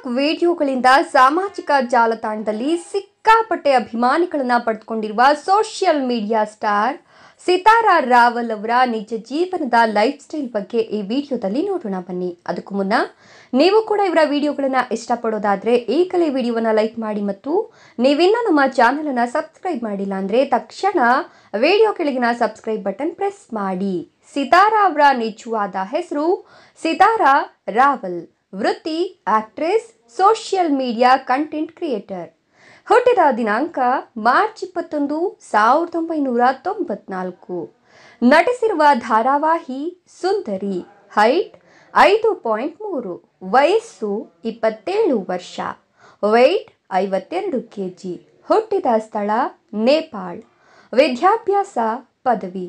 TikTok ವಿಡಿಯೋಗಳಿಂದ ಸಾಮಾಜಿಕ ಜಾಲತಾಣದಲ್ಲಿ ಸಿಕ್ಕಾಪಟ್ಟೆ ಅಭಿಮಾನಿಗಳನ್ನ ಪಡೆದುಕೊಂಡಿರುವ social media star Sitara Rawal ಅವರ ನಿಜ ಜೀವನದ ಲೈಫ್ ಸ್ಟೈಲ್ ಬಗ್ಗೆ ಈ ವಿಡಿಯೋದಲ್ಲಿ ನೋಡೋಣ ಬನ್ನಿ ಅದಕ್ಕೂ ಮುನ್ನ ನೀವು ಕೂಡ ಇವರ ವಿಡಿಯೋಗಳನ್ನ ಇಷ್ಟಪಡೋದಾದ್ರೆ ಈಗಲೇ ವಿಡಿಯೋವನ್ನ ಲೈಕ್ ಮಾಡಿ ಮತ್ತು ನೀವಿನ್ನ ನಮ್ಮ ಚಾನಲನ್ನು ಸಬ್ಸ್ಕ್ರೈಬ್ ಮಾಡಿಲ್ಲ ಅಂದ್ರೆ ತಕ್ಷಣ ವಿಡಿಯೋ ಕೆಳಗಿನ ಸಬ್ಸ್ಕ್ರೈಬ್ ಬಟನ್ ಪ್ರೆಸ್ ಮಾಡಿ ಸಿತಾರಾ ಅವರ ನಿಜವಾದ ಹೆಸರು ಸಿತಾರಾ ರಾವಲ್ ವೃತ್ತಿ actress social media content creator ಹುಟ್ಟಿದ ದಿನಾಂಕ ಮಾರ್ಚ್ ಇಪ್ಪತ್ತೊಂದು ಸಾವಿರದ ಒಂಬೈನೂರ ತೊಂಬತ್ನಾಲ್ಕು ನಟಿಸಿರುವ ಧಾರಾವಾಹಿ ಸುಂದರಿ ಹೈಟ್ ಐದು ಪಾಯಿಂಟ್ ಮೂರು ವಯಸ್ಸು ಇಪ್ಪತ್ತೇಳು ವರ್ಷ ವೆಯ್ಟ್ ಐವತ್ತೆರಡು ಕೆ ಜಿ ಹುಟ್ಟಿದ ಸ್ಥಳ ನೇಪಾಳ್ ವಿದ್ಯಾಭ್ಯಾಸ ಪದವಿ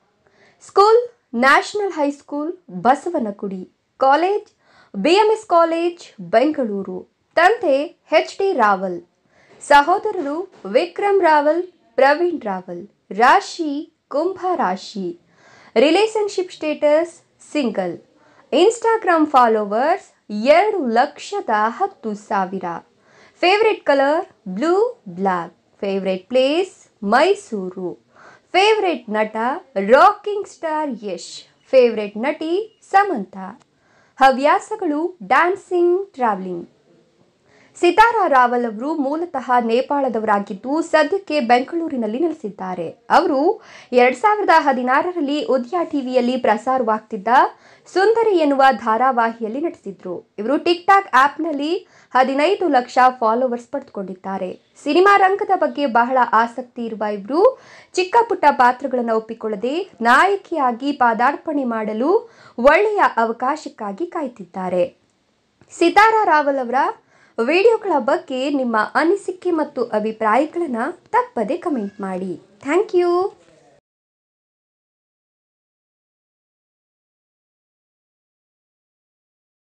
school national high school Basavanagudi college BMS college Bengaluru ತಂದೆ ಎಚ್ ಡಿ ರಾವಲ್ ಸಹೋದರರು ವಿಕ್ರಮ್ ರಾವಲ್ ಪ್ರವೀಣ್ ರಾವಲ್ ರಾಶಿ ಕುಂಭ ರಾಶಿ relationship status single Instagram followers ಎರಡು ಲಕ್ಷದ ಹತ್ತು ಸಾವಿರ favourite colour blue black favourite place Mysuru favourite ನಟ ರಾಕಿಂಗ್ ಸ್ಟಾರ್ ಯಶ್ ಫೇವ್ರೆಟ್ ನಟಿ ಸಮಂತ ಹವ್ಯಾಸಗಳು ಡ್ಯಾನ್ಸಿಂಗ್ ಟ್ರಾವೆಲಿಂಗ್ ಸಿತಾರಾ ರಾವಲ್ ಅವರು ಮೂಲತಃ ನೇಪಾಳದವರಾಗಿದ್ದು ಸದ್ಯಕ್ಕೆ ಬೆಂಗಳೂರಿನಲ್ಲಿ ನೆಲೆಸಿದ್ದಾರೆ ಅವರು ಎರಡ್ ಸಾವಿರದ ಹದಿನಾರರಲ್ಲಿ ಉದಯ ಟಿವಿಯಲ್ಲಿ ಪ್ರಸಾರವಾಗ್ತಿದ್ದ ಸುಂದರಿ ಎನ್ನುವ ಧಾರಾವಾಹಿಯಲ್ಲಿ ನಟಿಸಿದ್ರು ಇವರು ಟಿಕ್ ಟಾಕ್ ಆಪ್ನಲ್ಲಿ ಹದಿನೈದು ಲಕ್ಷ ಫಾಲೋವರ್ಸ್ ಪಡೆದುಕೊಂಡಿದ್ದಾರೆ ಸಿನಿಮಾ ರಂಗದ ಬಗ್ಗೆ ಬಹಳ ಆಸಕ್ತಿ ಇರುವ ಇವರು ಚಿಕ್ಕ ಪುಟ್ಟ ಪಾತ್ರಗಳನ್ನು ಒಪ್ಪಿಕೊಳ್ಳದೆ ನಾಯಕಿಯಾಗಿ ಪಾದಾರ್ಪಣೆ ಮಾಡಲು ಒಳ್ಳೆಯ ಅವಕಾಶಕ್ಕಾಗಿ ಕಾಯ್ತಿದ್ದಾರೆ ಸಿತಾರಾ ರಾವಲ್ ಅವರ ವಿಡಿಯೋಗಳ ಬಗ್ಗೆ ನಿಮ್ಮ ಅನಿಸಿಕೆ ಮತ್ತು ಅಭಿಪ್ರಾಯಗಳನ್ನು ತಪ್ಪದೆ ಕಮೆಂಟ್ ಮಾಡಿ ಥ್ಯಾಂಕ್ ಯು